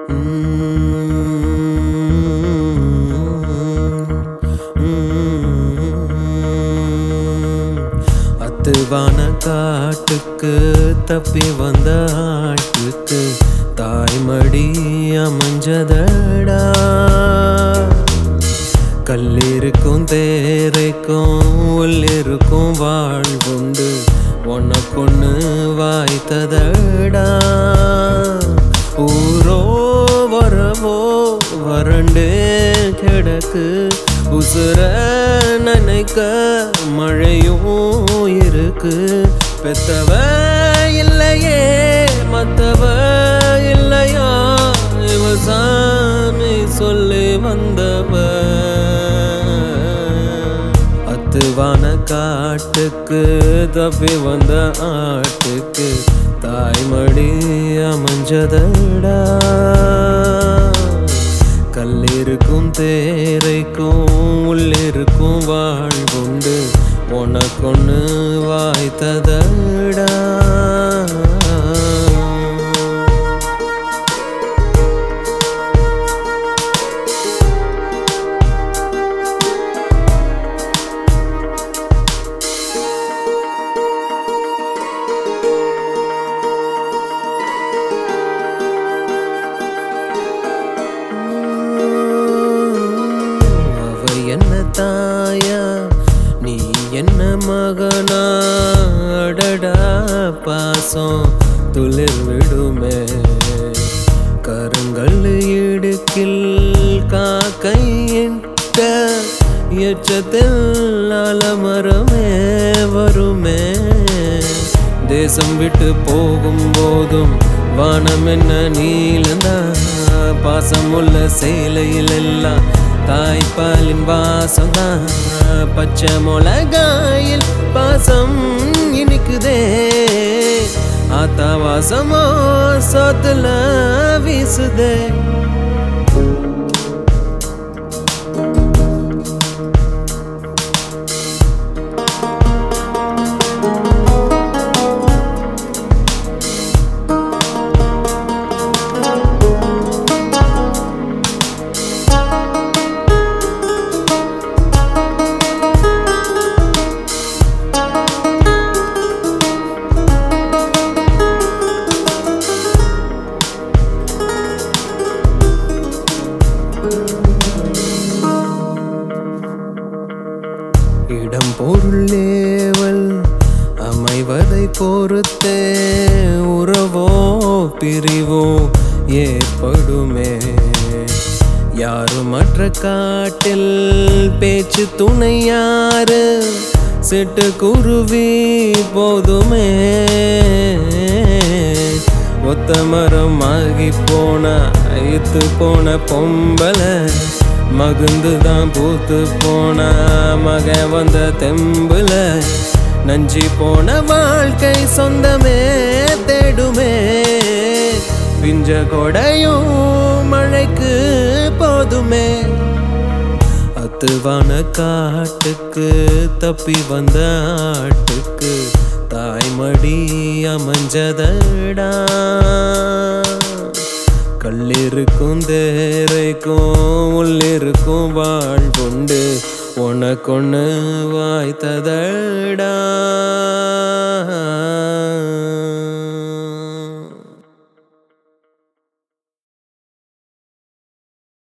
அத்துவான காட்டுக்கு தப்பி வந்த ஆட்டுக்கு தாய்மடி அமைஞ்சதடா கல்லிருக்கும் தேரைக்கும் உள்ளிருக்கும் வாழ்வுண்டு உனக்கொன்னு வாய்த்ததடா ஊரோ வரவோ வறண்டே கிடக்கு உசுர நினைக்க மழையும் இருக்கு பெத்தவ இல்லையே மத்தவ இல்லையா இவ சாமி சொல்லி வந்தவ அத்துவான காட்டுக்கு தப்பி வந்த ஆட்டுக்கு தாய்மடி அமைஞ்சதடா கல்லிருக்கும் தேரைக்கும் உள்ளிருக்கும் வாழ்வுண்டு உனக்கொன்னு வாய்த்ததடா அவ என்ன தாயா நீ என்ன மகனா அடடா பாசம் துளிர் விடுமே கருங்கல் இடுக்கில் காக்கையிட்ட எச்சத்தில் அலமரமே வருமே தேசம் விட்டு போகும் போதும் வானம் என்ன நீளந்தா பாசம் உள்ள சேலையில் எல்லாம் தாய்ப்பாலின் வாசம் தான் பச்சை மிளகாயில் பாசம் இனிக்குதே ஆத்தா வாசமோ சோத்துல வீசுதே இடம் பொருளேவல் அமைவதை பொறுத்தே உறவோ பிரிவோ ஏற்படுமே யாருமற்ற காட்டில் பேச்சு துணை யாரு சிட்டு குருவி போதுமே ஒத்த மரம் ஆகி போன ஐத்து போன பொம்பளை மகுந்து தான் பூத்து போன மக வந்த தெம்புல நஞ்சி போன வாழ்க்கை சொந்தமே தேடுமே பிஞ்ச கொடையும் மழைக்கு போதுமே அத்துவான காட்டுக்கு தப்பி வந்த ஆட்டுக்கு தாய்மடி அமைஞ்சதடா கல்லிருக்கும் தேரைக்கும் உள்ளிருக்கும் வாழ்வுண்டு உனக்கொன்னு வாய்த்ததடா